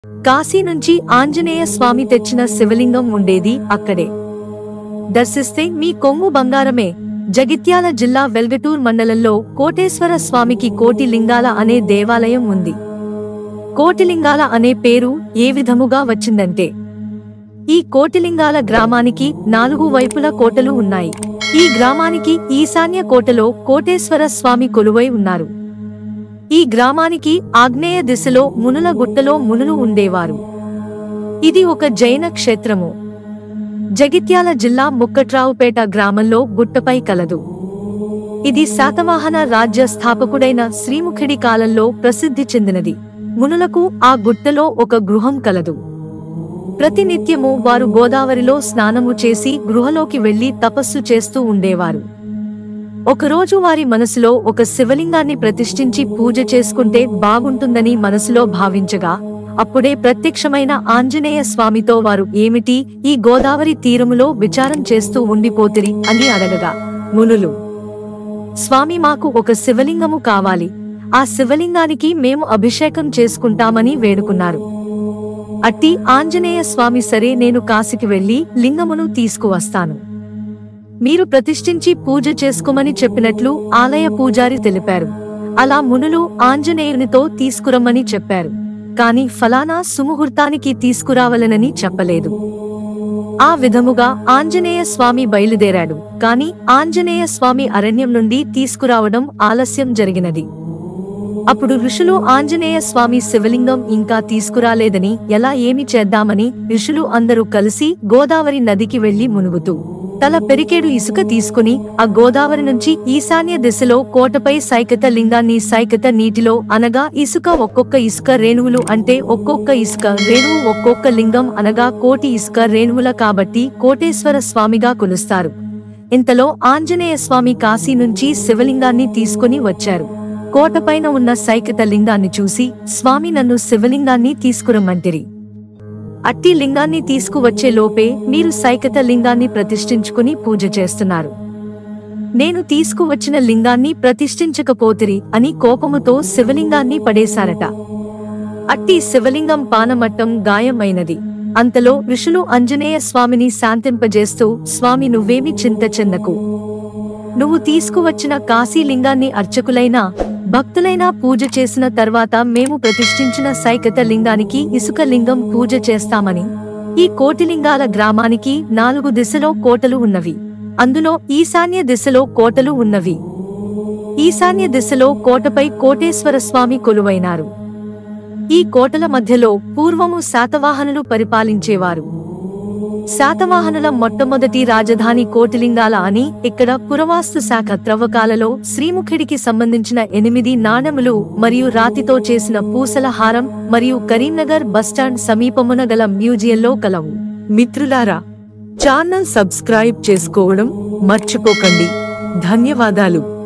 కాశీ నుంచి ఆంజనేయ స్వామి తెచ్చిన శివలింగం ఉండేది అక్కడే దర్శిస్తే మీ కొంగు బంగారమే జగిత్యాల జిల్లా వెల్గటూర్ మండలంలో కోటేశ్వర స్వామికి కోటి లింగాల అనే దేవాలయం ఉంది కోటిలింగాల అనే పేరు ఏ విధముగా వచ్చిందంటే ఈ కోటిలింగాల గ్రామానికి నాలుగు వైపుల కోటలు ఉన్నాయి ఈ గ్రామానికి ఈశాన్య కోటలో కోటేశ్వర స్వామి కొలువై ఉన్నారు ఈ గ్రామానికి ఆగ్నేయ దిశలో మునుల గుట్టలో మునులు ఉండేవారు ఇది ఒక జైన క్షేత్రము జగిత్యాల జిల్లా ముక్కట్రావుపేట గ్రామంలో గుట్టపై కలదు ఇది శాతవాహన రాజ్య స్థాపకుడైన శ్రీముఖిడి కాలంలో ప్రసిద్ధి చెందినది మునులకు ఆ గుట్టలో ఒక గృహం కలదు ప్రతినిత్యము వారు గోదావరిలో స్నానము చేసి గృహలోకి వెళ్లి తపస్సు చేస్తూ ఉండేవారు ఒకరోజు వారి మనసులో ఒక శివలింగాన్ని ప్రతిష్ఠించి పూజ చేసుకుంటే బాగుంటుందని మనసులో భావించగా అప్పుడే ప్రత్యక్షమైన ఆంజనేయ స్వామితో వారు ఏమిటి ఈ గోదావరి తీరములో విచారం చేస్తూ ఉండిపోతిరి అని అడగగా మునులు స్వామి మాకు ఒక శివలింగము కావాలి ఆ శివలింగానికి మేము అభిషేకం చేసుకుంటామని వేడుకున్నారు అట్టి ఆంజనేయ స్వామి సరే నేను కాశీకి వెళ్లి లింగమును తీసుకువస్తాను మీరు ప్రతిష్ఠించి పూజ చేసుకోమని చెప్పినట్లు ఆలయ పూజారి తెలిపారు అలా మునులు ఆంజనేయునితో తీసుకురమ్మని చెప్పారు కాని ఫలానా సుముహూర్తానికి తీసుకురావలనని చెప్పలేదు ఆ విధముగా ఆంజనేయ స్వామి బయలుదేరాడు కాని ఆంజనేయ స్వామి అరణ్యం నుండి తీసుకురావడం ఆలస్యం జరిగినది అప్పుడు ఋషులు ఆంజనేయ స్వామి శివలింగం ఇంకా తీసుకురాలేదని ఎలా ఏమి చేద్దామని ఋషులు అందరూ కలిసి గోదావరి నదికి వెళ్లి మునుగుతూ తల పెరికేడు ఇసుక తీసుకుని ఆ గోదావరి నుంచి ఈశాన్య దిశలో కోటపై సైకత లింగాన్ని సైకత నీటిలో అనగా ఇసుక ఒక్కొక్క ఇసుక రేణువులు అంటే ఒక్కొక్క ఇసుక రేణువు ఒక్కొక్క లింగం అనగా కోటి ఇసుక రేణువుల కాబట్టి కోటేశ్వర స్వామిగా కొలుస్తారు ఇంతలో ఆంజనేయ స్వామి కాశీ నుంచి శివలింగాన్ని తీసుకుని వచ్చారు కోటపైన ఉన్న సైకత లింగాన్ని చూసి స్వామి నన్ను శివలింగాన్ని తీసుకురమ్మంటిరి అట్టి లింగాన్ని తీసుకువచ్చే లోపే మీరు సైకత లింగాన్ని ప్రతిష్ఠించుకుని పూజ చేస్తున్నారు నేను తీసుకువచ్చిన లింగాన్ని ప్రతిష్ఠించకపోతిరి అని కోపముతో శివలింగాన్ని పడేశారట అట్టి శివలింగం పానమట్టం గాయమైనది అంతలో ఋషులు అంజనేయ స్వామిని శాంతింపజేస్తూ స్వామి నువ్వేమి చింత చెందకు నువ్వు తీసుకువచ్చిన కాశీలింగాన్ని అర్చకులైనా భక్తులైనా పూజ చేసిన తర్వాత మేము ప్రతిష్ఠించిన సైకత లింగానికి ఇసుక లింగం పూజ చేస్తామని ఈ కోటిలింగాల గ్రామానికి నాలుగు దిశలో కోటలు ఉన్నవి అందులో ఈశాన్య దిశలో కోటలు ఉన్నవి ఈశాన్య దిశలో కోటపై కోటేశ్వర స్వామి కొలువైనారు ఈ కోటల మధ్యలో పూర్వము శాతవాహనులు పరిపాలించేవారు శాతవాహనుల మొట్టమొదటి రాజధాని కోటిలింగాల అని ఇక్కడ పురవాస్తు శాఖ త్రవ్వకాలలో శ్రీముఖిడికి సంబంధించిన ఎనిమిది నాణెములు మరియు రాతితో చేసిన పూసల హారం మరియు కరీంనగర్ బస్టాండ్ సమీపమున గల మ్యూజియంలో కలవు మిత్రులారా ఛానల్ సబ్స్క్రైబ్ చేసుకోవడం మర్చిపోకండి ధన్యవాదాలు